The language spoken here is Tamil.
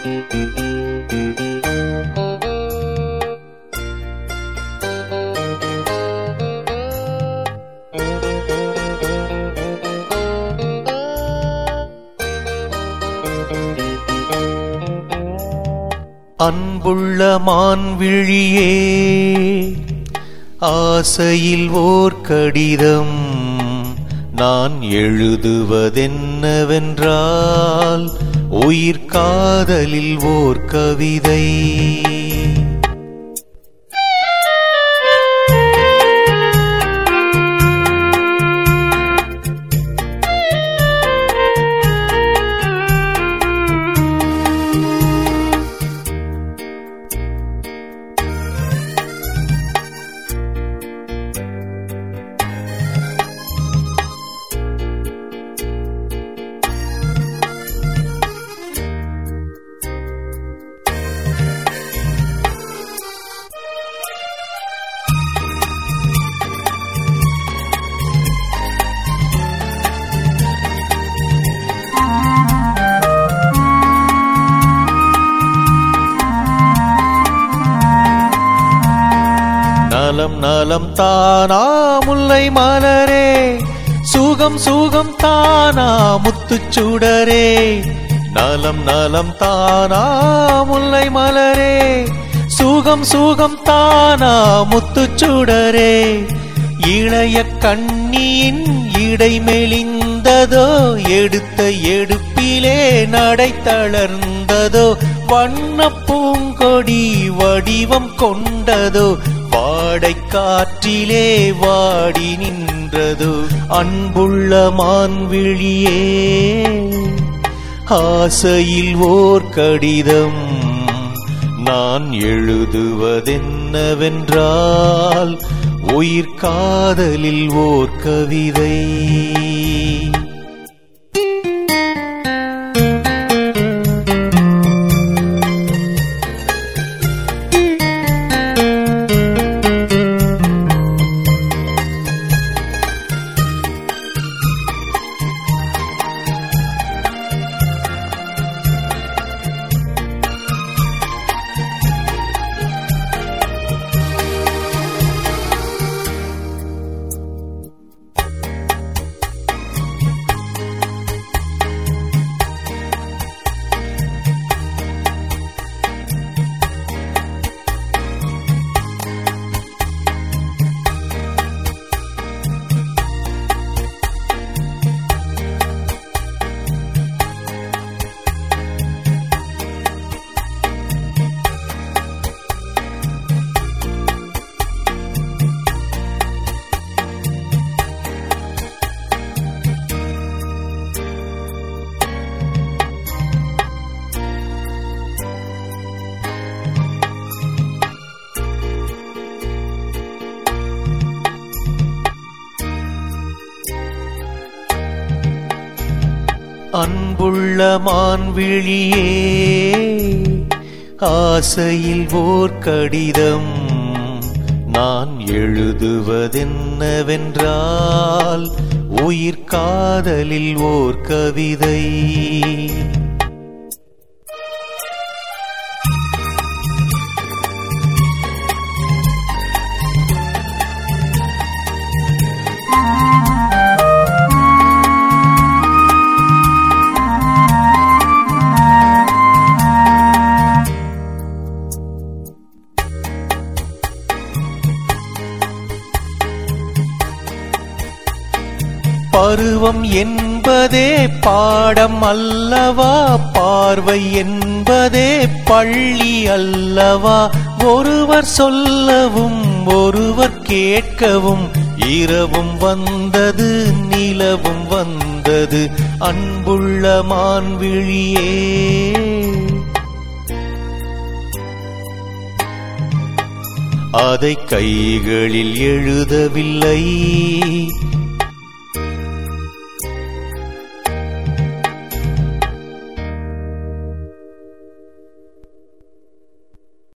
அன்புள்ள மான்விழியே ஆசையில் ஓர் கடிதம் நான் எழுதுவதென்னவென்றால் உயிர் காதலில் ஓர் கவிதை நலம் நலம் தானா முல்லை மலரே சுகம் சுகம் தானா முத்துச்சுடரே நலம் நலம் தானா முல்லை மலரே சுகம் சுகம் தானா முத்துச்சுடரே இளைய கண்ணியின் இடை மெலிந்ததோ எடுத்த எடுப்பிலே நடை தளர்ந்ததோ வண்ண பூங்கொடி வடிவம் கொண்டதோ வாடை காற்றிலே வாடி நின்றதோ அன்புள்ள மான்விழியே ஆசையில் ஓர் கடிதம் நான் எழுதுவதென்னவென்றால் உயிர் காதலில் ஓர் கவிதை அன்புள்ள மான்விழியே ஆசையில் ஓர் கடிதம் நான் எழுதுவதென்னவென்றால் உயிர் காதலில் ஓர் கவிதை பருவம் என்பதே பாடம் அல்லவா பார்வை என்பதே பள்ளி அல்லவா ஒருவர் சொல்லவும் ஒருவர் கேட்கவும் இரவும் வந்தது நிலவும் வந்தது அன்புள்ள மான்விழியே அதை கைகளில் எழுதவில்லை